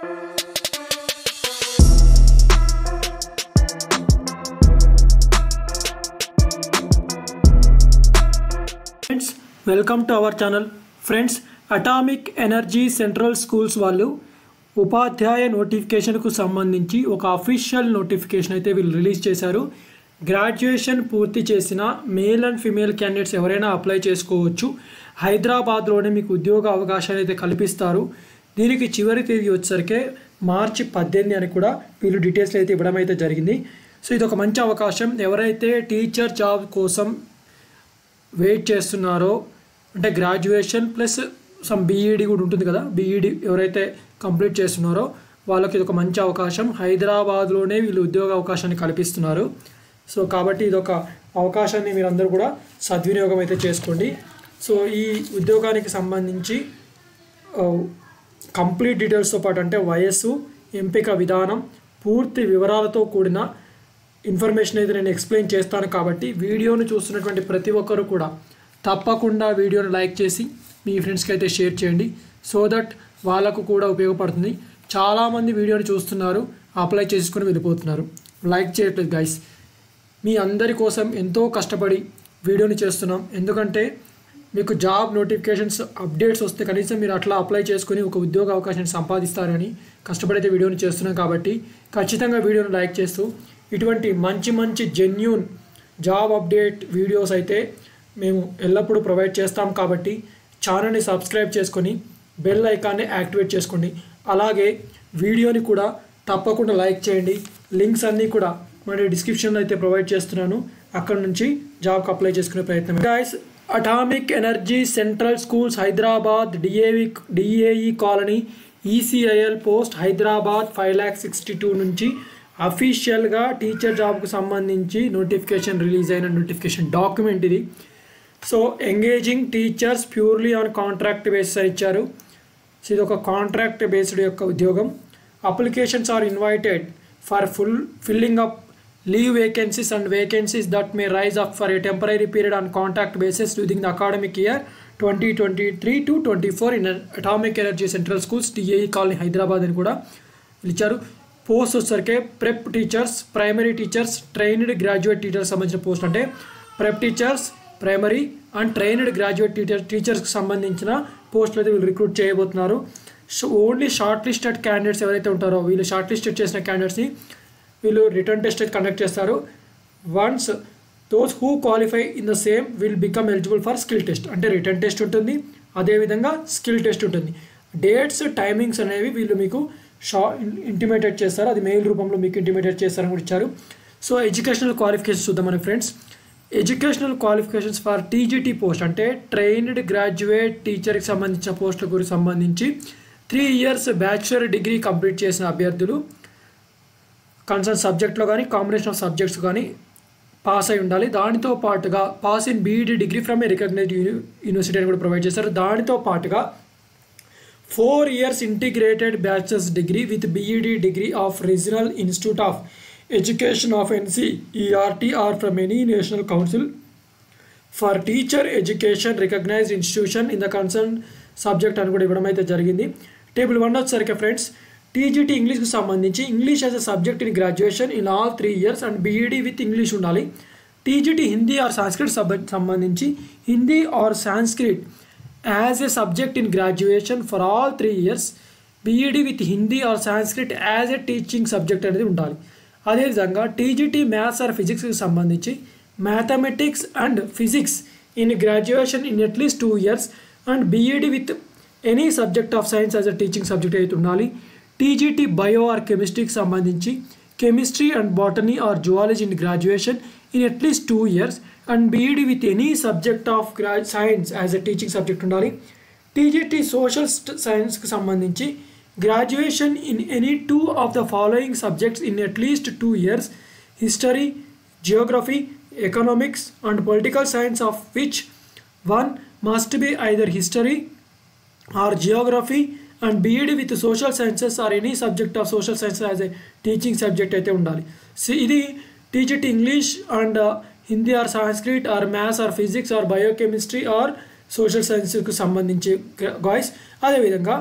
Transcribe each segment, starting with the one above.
friends welcome to our channel friends atomic energy central schools వాళ్ళు ఉపాధ్యాయ నోటిఫికేషన్కు సంబంధించి ఒక అఫీషియల్ నోటిఫికేషన్ అయితే వీళ్ళు రిలీజ్ చేశారు గ్రాడ్యుయేషన్ పూర్తి చేసిన మేల్ అండ్ ఫిమేల్ క్యాండిడేట్స్ ఎవరైనా అప్లై చేసుకోవచ్చు హైదరాబాద్లోనే మీకు ఉద్యోగ అవకాశాలు అయితే కల్పిస్తారు దీనికి చివరి తేదీ వచ్చేసరికి మార్చి పద్దెనిమిది అని కూడా వీళ్ళు డీటెయిల్స్ అయితే ఇవ్వడం అయితే జరిగింది సో ఇది ఒక మంచి అవకాశం ఎవరైతే టీచర్ జాబ్ కోసం వెయిట్ చేస్తున్నారో అంటే గ్రాడ్యుయేషన్ ప్లస్ సమ్ బీఈడి కూడా ఉంటుంది కదా బీఈడి ఎవరైతే కంప్లీట్ చేస్తున్నారో వాళ్ళకి ఇది ఒక మంచి అవకాశం హైదరాబాద్లోనే వీళ్ళు ఉద్యోగ అవకాశాన్ని కల్పిస్తున్నారు సో కాబట్టి ఇది ఒక అవకాశాన్ని మీరందరూ కూడా సద్వినియోగం అయితే చేసుకోండి సో ఈ ఉద్యోగానికి సంబంధించి కంప్లీట్ డీటెయిల్స్తో పాటు అంటే వయస్సు ఎంపిక విధానం పూర్తి వివరాలతో కూడిన ఇన్ఫర్మేషన్ అయితే నేను ఎక్స్ప్లెయిన్ చేస్తాను కాబట్టి వీడియోను చూస్తున్నటువంటి ప్రతి ఒక్కరు కూడా తప్పకుండా వీడియోను లైక్ చేసి మీ ఫ్రెండ్స్కి అయితే షేర్ చేయండి సో దట్ వాళ్ళకు కూడా ఉపయోగపడుతుంది చాలామంది వీడియోని చూస్తున్నారు అప్లై చేసుకుని వెళ్ళిపోతున్నారు లైక్ చేయట్లేదు గైస్ మీ అందరి కోసం ఎంతో కష్టపడి వీడియోని చేస్తున్నాం ఎందుకంటే మీకు జాబ్ నోటిఫికేషన్స్ అప్డేట్స్ వస్తే కనీసం మీరు అట్లా అప్లై చేసుకుని ఒక ఉద్యోగ అవకాశాన్ని సంపాదిస్తారని కష్టపడైతే వీడియోని చేస్తున్నాం కాబట్టి ఖచ్చితంగా వీడియోని లైక్ చేస్తూ ఇటువంటి మంచి మంచి జెన్యున్ జాబ్ అప్డేట్ వీడియోస్ అయితే మేము ఎల్లప్పుడూ ప్రొవైడ్ చేస్తాం కాబట్టి ఛానల్ని సబ్స్క్రైబ్ చేసుకొని బెల్ ఐకాన్ని యాక్టివేట్ చేసుకోండి అలాగే వీడియోని కూడా తప్పకుండా లైక్ చేయండి లింక్స్ అన్నీ కూడా మరి డిస్క్రిప్షన్లో అయితే ప్రొవైడ్ చేస్తున్నాను అక్కడ నుంచి జాబ్కి అప్లై చేసుకునే ప్రయత్నం guys atomic energy central schools Hyderabad DAV DAE colony ECIL post Hyderabad five lakh sixty two నుంచి అఫీషియల్గా టీచర్ జాబ్కు సంబంధించి నోటిఫికేషన్ రిలీజ్ అయిన నోటిఫికేషన్ డాక్యుమెంట్ ఇది so engaging teachers purely on contract basis అని ఇచ్చారు సో ఇది ఒక కాంట్రాక్ట్ బేస్డ్ యొక్క ఉద్యోగం applications are invited for full filling up leave vacancies and vacancies that may rise up for a temporary period on contract basis during the academic year twenty twenty three to twenty four in atomic energy central schools TAE colony Hyderabad అని కూడా ఇచ్చారు post వచ్చేసరికి prep teachers primary teachers trained graduate teachers సంబంధించిన post అంటే prep teachers primary and trained graduate teacher టీచర్స్కి సంబంధించిన పోస్టులు అయితే వీళ్ళు రిక్రూట్ చేయబోతున్నారు so only short shortlisted candidates ఎవరైతే ఉంటారో వీళ్ళు షార్ట్ లిస్టెడ్ చేసిన క్యాండిడేట్స్ని వీళ్ళు రిటర్న్ టెస్ట్ అయితే కండక్ట్ చేస్తారు once those who qualify in the same will become eligible for skill test అంటే రిటర్న్ టెస్ట్ ఉంటుంది అదేవిధంగా స్కిల్ టెస్ట్ ఉంటుంది డేట్స్ టైమింగ్స్ అనేవి వీళ్ళు మీకు షా ఇంటిమేటెడ్ చేస్తారు అది మెయిల్ రూపంలో మీకు ఇంటిమేటెడ్ చేస్తారని కూడా ఇచ్చారు సో ఎడ్యుకేషనల్ క్వాలిఫికేషన్స్ చూద్దాం మన friends educational qualifications for TGT post అంటే ట్రైన్డ్ గ్రాడ్యుయేట్ టీచర్కి సంబంధించిన పోస్టుల గురించి సంబంధించి three years bachelor degree complete చేసిన అభ్యర్థులు కన్సర్న్ సబ్జెక్ట్లో కానీ కాంబినేషన్ ఆఫ్ సబ్జెక్ట్స్ కానీ పాస్ అయి ఉండాలి దానితో పాటుగా pass in BEd degree from a recognised university అని కూడా ప్రొవైడ్ చేశారు దానితో పాటుగా four years integrated bachelors degree with BEd degree of regional institute of education of NCERT or from any national council for teacher education recognised institution in the concern subject అని కూడా ఇవ్వడం అయితే జరిగింది table one వచ్చేసరికి friends TGT ఇంగ్లీష్కి సంబంధించి English as a subject in graduation in all three years and BEd with English ఉండాలి TGT Hindi or Sanskrit subject సంబంధించి Hindi or Sanskrit as a subject in graduation for all three years BEd with Hindi or Sanskrit as a teaching subject అనేది ఉండాలి అదేవిధంగా TGT maths or ఫిజిక్స్కి సంబంధించి mathematics and physics in graduation in at least two years and BEd with any subject of science as a teaching subject అయితే ఉండాలి TGT bio or కెమిస్ట్రీకి సంబంధించి chemistry and botany or zoology in graduation in at least two years and BEd with any subject of గ్రా science as a teaching subject ఉండాలి TGT social సైన్స్కి సంబంధించి graduation in any two of the following subjects in at least two years history geography economics and political science of which one must be either history or geography and BEd with social sciences or any subject of social science as a teaching subject అయితే ఉండాలి so ఇది TGT English and Hindi or Sanskrit or maths or physics or biochemistry or social సైన్స్కి సంబంధించి guys అదేవిధంగా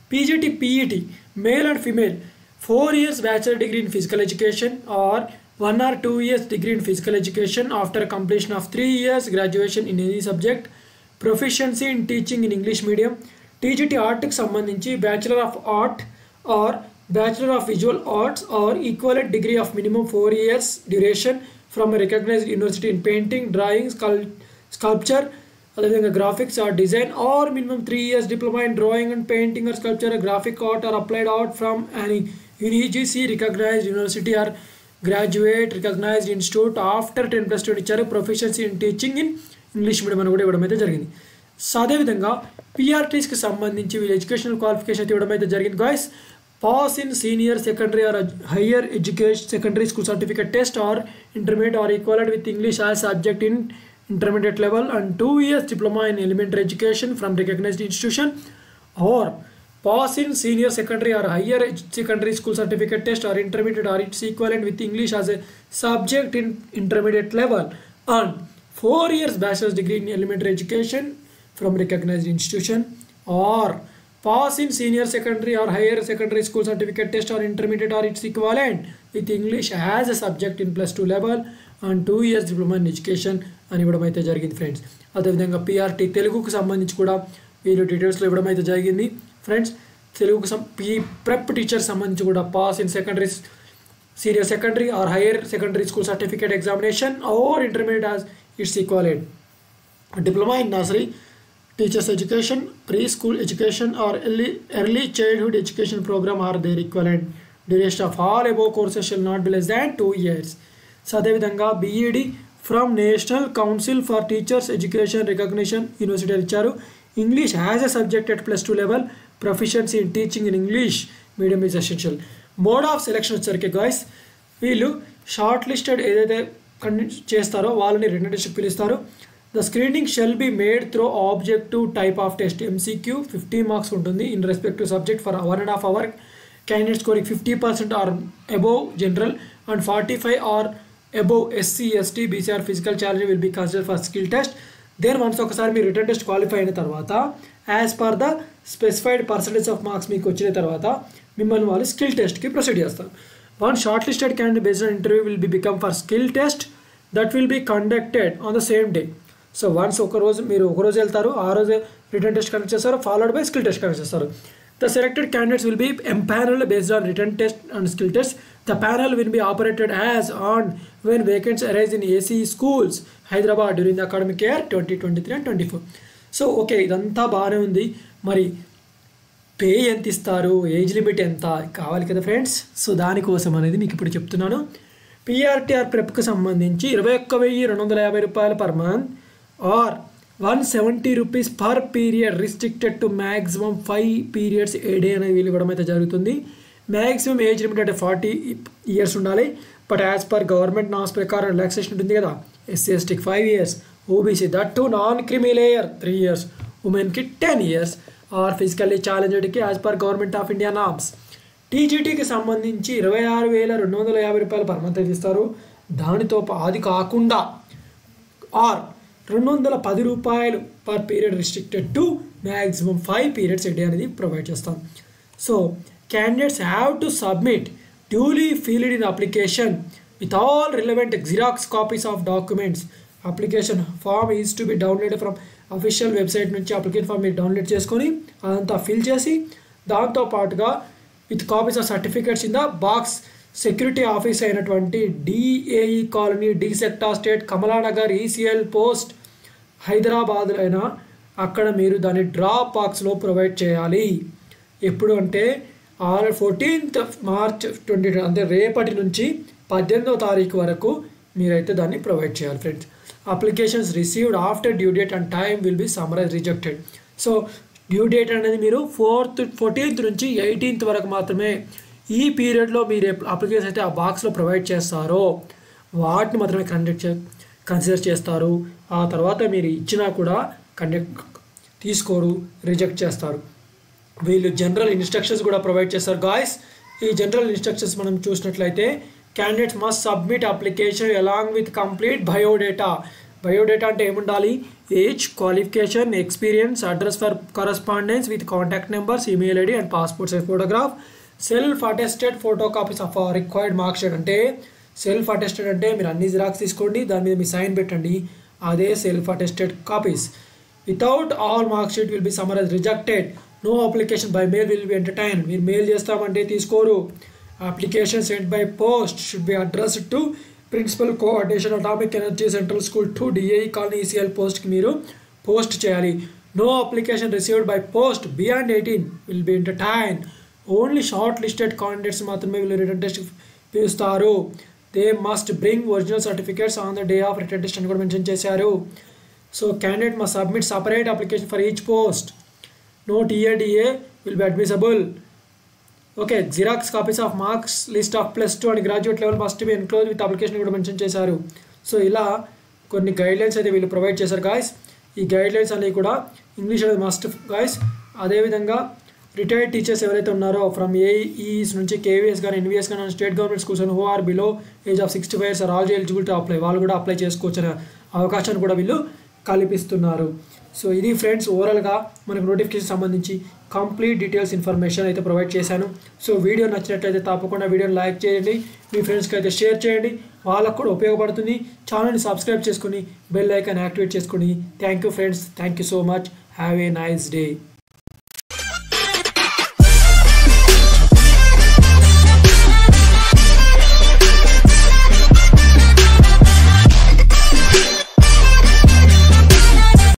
PGT PET male and female four years bachelor degree in physical education or one or two years degree in physical education after completion of three years graduation in any subject proficiency in teaching in English medium TGT ఆర్ట్కి సంబంధించి bachelor of art or bachelor of visual arts or equivalent degree of minimum four years duration from recognised university in painting drawing స్కల్ sculpture అదేవిధంగా graphics or design or minimum three years diploma in drawing and painting or sculpture graphic art or applied art from అని UGC recognised university are graduate recognised institute after ten plus two ఇచ్చారు proficiency in teaching in English medium అని కూడా ఇవ్వడం అయితే జరిగింది so అదేవిధంగా పిఆర్టీస్కి సంబంధించి వీళ్ళు ఎడ్యుకేషనల్ క్వాలిఫికేషన్ అయితే ఇవ్వడం అయితే జరిగింది guys pass in senior secondary or higher education secondary school certificate test or intermediate or equivalent with English as subject in intermediate level and two years diploma in elementary education from recognized institution or pass in senior secondary or higher ed- secondary school certificate test or intermediate or its equivalent with english as a subject in intermediate level and four years bachelor's degree in elementary education from recognized institution or pass in senior secondary or higher secondary school certificate test or intermediate or its equivalent with english as a subject in plus 2 level and two years diploma in education అని ఇవ్వడం అయితే జరిగింది friends అదేవిధంగా PRT తెలుగుకు సంబంధించి కూడా వీళ్ళు డీటెయిల్స్లో ఇవ్వడం అయితే జరిగింది ఫ్రెండ్స్ తెలుగుకు సం పీ ప్రెప్ టీచర్ సంబంధించి కూడా pass in secondary senior secondary or higher secondary school certificate examination or intermediate as its equivalent diploma in nursery teachers education pre school education or early early childhood education programme or their equivalent duration of all above courses shall not be less than two years so అదేవిధంగా BEd from national council for teachers education recognition university ఇచ్చారు English as a subject at plus two level proficiency in teaching in English medium is essential mode of selection వచ్చరికి guys వీళ్ళు shortlisted ఏదైతే conduct చేస్తారో వాళ్ళని written test పిలుస్తారు the screening shall be made through objective type of test MCQ fifty marks ఉంటుంది in respective subject for one and half hour candidate scoring fifty percent or above general and forty five or above SC ST BC or physical challenge will be consider for skill test then once ఒకసారి మీరు written test qualify అయిన తర్వాత as per the specified percentage of marks మీకు వచ్చిన తర్వాత మిమ్మల్ని వాళ్ళు skill టెస్ట్కి ప్రొసీడ్ చేస్తారు one shortlisted candidate based on interview will be become for skill test that will be conducted on the same day so once ఒక రోజు మీరు ఒక రోజు వెళ్తారు ఆ రోజు రిటర్న్ టెస్ట్ కండక్ట్ చేస్తారు followed by skill test conduct చేస్తారు the selected candidates will be empanel based on written test and skill test the panel will be operated as on when vacancy arise in AC schools Hyderabad during the academic year twenty twenty three and twenty four so okay ఇదంతా బాగానే ఉంది మరి pay ఎంత ఇస్తారు age limit ఎంత కావాలి కదా friends so దానికోసం అనేది మీకు ఇప్పుడు చెప్తున్నాను పిఆర్టీఆర్ ప్రెప్కి సంబంధించి ఇరవై ఒక్క వెయ్యి రెండు వందల యాభై రూపాయలు per month or one seventy rupees per period restricted to maximum five periods a day అనేది వీలు ఇవ్వడం అయితే జరుగుతుంది మ్యాక్సిమం ఏజ్ లిమిట్ అంటే ఫార్టీ ఇయర్స్ ఉండాలి but as per government norms ప్రకారం రిలాక్సేషన్ ఉంటుంది కదా ఎస్సీ ఎస్టీకి five years OBC that to non creamy layer three years ఉమెన్కి టెన్ ఇయర్స్ ఆర్ ఫిజికల్లీ ఛాలెంజ్డ్కి as per government of India norms టీజీటీకి సంబంధించి ఇరవై ఆరు వేల రెండు వందల యాభై రూపాయలు పర్ మంత్ అయితే ఇస్తారు దానితో పా- అది కాకుండా ఆర్ రెండు వందల పది రూపాయలు per period restricted to maximum five periods a day అనేది ప్రొవైడ్ చేస్తాం so candidates have to submit duly filled in application with all relevant xerox copies of documents application form is to be download from official website నుంచి application form మీరు download చేసుకొని అదంతా fill చేసి దాంతో పాటుగా with copies of certificates in the box security office అయినటువంటి DAE colony D sector state Kamalanagar ECL post Hyderabad అయినా అక్కడ మీరు దాన్ని డ్రాప్ బాక్స్లో ప్రొవైడ్ చేయాలి ఎప్పుడు అంటే ఆర్ ఫోర్టీన్త్ మార్చ్ ట్వంటీ అంటే రేపటి నుంచి పద్దెనిమిదో తారీఖు వరకు మీరైతే దాన్ని ప్రొవైడ్ చేయాలి friends applications received after due date and time will be summarily rejected so due date అనేది మీరు ఫోర్త్ ఫోర్టీన్త్ నుంచి ఎయిటీన్త్ వరకు మాత్రమే ఈ పీరియడ్లో మీరు అప్లికేషన్ అయితే ఆ బాక్స్లో ప్రొవైడ్ చేస్తారో వాటిని మాత్రమే కండక్ట్ చే కన్సిడర్ చేస్తారు ఆ తర్వాత మీరు ఇచ్చినా కూడా కండక్ట్ తీసుకోరు రిజెక్ట్ చేస్తారు వీళ్ళు జనరల్ ఇన్స్ట్రక్షన్స్ కూడా ప్రొవైడ్ చేస్తారు గాయస్ ఈ జనరల్ ఇన్స్ట్రక్షన్స్ మనం చూసినట్లయితే candidates must submit application along with complete biodata biodata అంటే ఏముండాలి age qualification experience address for correspondence with contact numbers email ID and passport size photograph self attested photo copies of required mark sheet అంటే self attested అంటే మీరు అన్ని xerox తీసుకోండి దాని మీద మీ sign పెట్టండి అదే self attested copies without all mark sheet will be summarily rejected no application by mail will be entertain మీరు మెయిల్ చేస్తామంటే తీసుకోరు application sent by post should be address to principal coordination atomic energy central school two DI colony ECL పోస్ట్కి మీరు post చేయాలి no application received by post beyond eighteen will be entertain only short listed candidates మాత్రమే వీళ్ళు written test పిలుస్తారు they must bring original certificates on the day of written test అని కూడా mention చేశారు so candidate must submit separate application for each post no TADA will be admissible okay xerox copies of marks list of plus two and graduate level must be enclose with application కూడా mention చేశారు so ఇలా కొన్ని guidelines అయితే వీళ్ళు provide చేశారు guys ఈ guidelines అనేవి కూడా ఇంగ్లీష్ అనేది మస్ట్ గాయస్ అదేవిధంగా రిటైర్డ్ టీచర్స్ ఎవరైతే ఉన్నారో ఫ్రమ్ ఏఈస్ నుంచి కేవీఎస్ కానీ ఎన్వీఎస్ కానీ state government schools who are below age of sixty five years are all eligible to apply వాళ్ళు కూడా అప్లై చేసుకోవచ్చు అనే అవకాశాన్ని కూడా వీళ్ళు కల్పిస్తున్నారు సో ఇది ఫ్రెండ్స్ ఓవరాల్గా మనకు నోటిఫికేషన్ సంబంధించి కంప్లీట్ డీటెయిల్స్ ఇన్ఫర్మేషన్ అయితే ప్రొవైడ్ చేశాను సో వీడియో నచ్చినట్లయితే తప్పకుండా వీడియోని లైక్ చేయండి మీ ఫ్రెండ్స్కి అయితే షేర్ చేయండి వాళ్ళకు కూడా ఉపయోగపడుతుంది ఛానల్ని సబ్స్క్రైబ్ చేసుకుని బెల్ ఐకాన్ యాక్టివేట్ చేసుకుని thank you friends thank you so much have a nice day